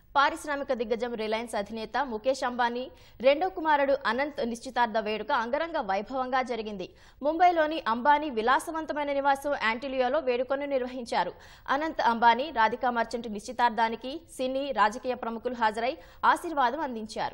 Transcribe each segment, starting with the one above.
పారిశ్రామిక దిగ్గజం రిలయన్స్ అధినేత ముఖేష్ అంబానీ రెండో కుమారుడు అనంత్ నిశ్చితార్థ వేడుక అంగరంగ వైభవంగా జరిగింది ముంబైలోని అంబానీ విలాసవంతమైన నివాసం యాంటిలియోలో వేడుకను నిర్వహించారు అనంత్ అంబానీ రాధికా మర్చెంట్ నిశ్చితార్థానికి సినీ రాజకీయ ప్రముఖులు హాజరై ఆశీర్వాదం అందించారు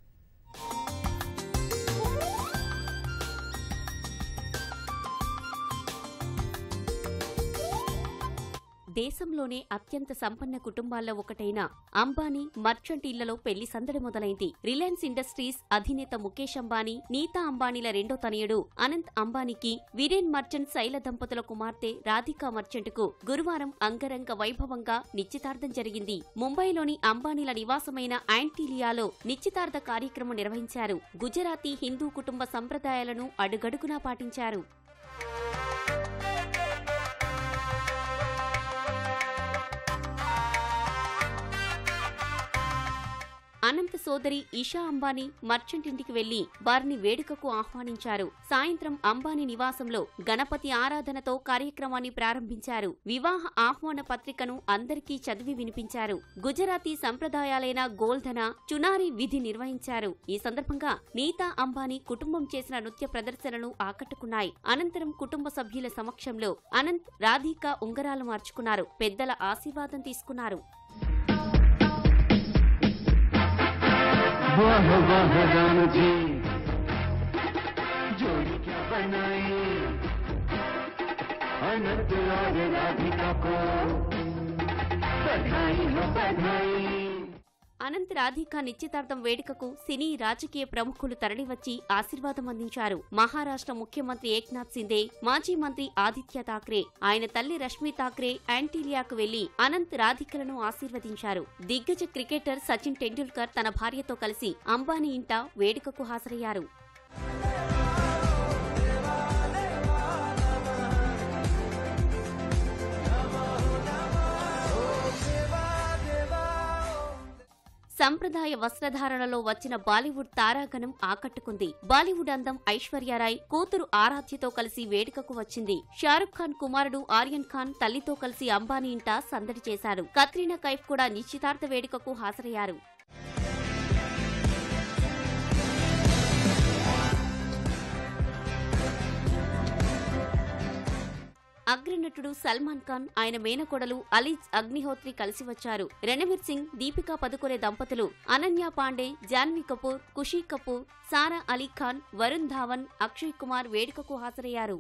దేశంలోనే అత్యంత సంపన్న కుటుంబాల్లో ఒకటైన అంబానీ మర్చెంట్ ఇళ్లలో పెళ్లి సందడి మొదలైంది రిలయన్స్ ఇండస్ట్రీస్ అధినేత ముఖేష్ అంబానీ నీతా అంబానీల రెండో తనయుడు అనంత్ అంబానీకి విరేన్ మర్చెంట్ శైల దంపతుల కుమార్తె రాధికా మర్చెంట్ కు గురువారం అంగరంగ వైభవంగా నిశ్చితార్థం జరిగింది ముంబైలోని అంబానీల నివాసమైన యాంటీలియాలో నిశ్చితార్థ కార్యక్రమం నిర్వహించారు గుజరాతీ హిందూ కుటుంబ సంప్రదాయాలను అడుగడుగునా పాటించారు అనంత్ సోదరి ఇషా అంబానీ మర్చెంట్ ఇంటికి వెళ్లి వారిని వేడుకకు ఆహ్వానించారు సాయంత్రం అంబానీ నివాసంలో గణపతి ఆరాధనతో కార్యక్రమాన్ని ప్రారంభించారు వివాహ ఆహ్వాన పత్రికను అందరికీ చదివి వినిపించారు గుజరాతీ సంప్రదాయాలైన గోల్ధన చునారి విధి నిర్వహించారు ఈ సందర్భంగా నీతా అంబానీ కుటుంబం చేసిన నృత్య ప్రదర్శనలు ఆకట్టుకున్నాయి అనంతరం కుటుంబ సభ్యుల సమక్షంలో అనంత్ రాధిక ఉంగరాలు మార్చుకున్నారు పెద్దల ఆశీర్వాదం తీసుకున్నారు वाह वाह राम जी जोड़ी क्या बनाई अनंत और राधिका को बधाई हो बधाई అనంత్ రాధిక నిశ్చితార్థం వేడుకకు సినీ రాజకీయ ప్రముఖులు తరలివచ్చి ఆశీర్వాదం అందించారు మహారాష్ట్ర ముఖ్యమంత్రి ఏక్నాథ్ సిందే మాజీ మంత్రి ఆదిత్య ఠాక్రే ఆయన తల్లి రష్మి ఠాక్రే యాంటీలియాకు వెళ్లి అనంత్ రాధికలను ఆశీర్వదించారు దిగ్గజ క్రికెటర్ సచిన్ టెండూల్కర్ తన భార్యతో కలిసి అంబానీ ఇంట వేడుకకు హాజరయ్యారు సంప్రదాయ వస్త్రధారణలో వచ్చిన బాలీవుడ్ తారాగణం ఆకట్టుకుంది బాలీవుడ్ అందం ఐశ్వర్యారాయ్ కూతురు ఆరాధ్యతో కలిసి వేడుకకు వచ్చింది షారుఖ్ ఖాన్ కుమారుడు ఆర్యన్ ఖాన్ తల్లితో కలిసి అంబానీ ఇంట సందడి చేశారు కత్రీనా కైఫ్ కూడా నిశ్చితార్థ వేడుకకు హాజరయ్యారు అగ్రనటుడు సల్మాన్ ఖాన్ ఆయన మేనకోడలు అలీజ్ అగ్నిహోత్రి కలిసి వచ్చారు రణవీర్ సింగ్ దీపికా పదుకొనే దంపతులు అనన్య పాండే జాన్వీ కపూర్ ఖుషీ కపూర్ సారా అలీ ఖాన్ వరుణ్ ధావన్ అక్షయ్ కుమార్ వేడుకకు హాజరయ్యారు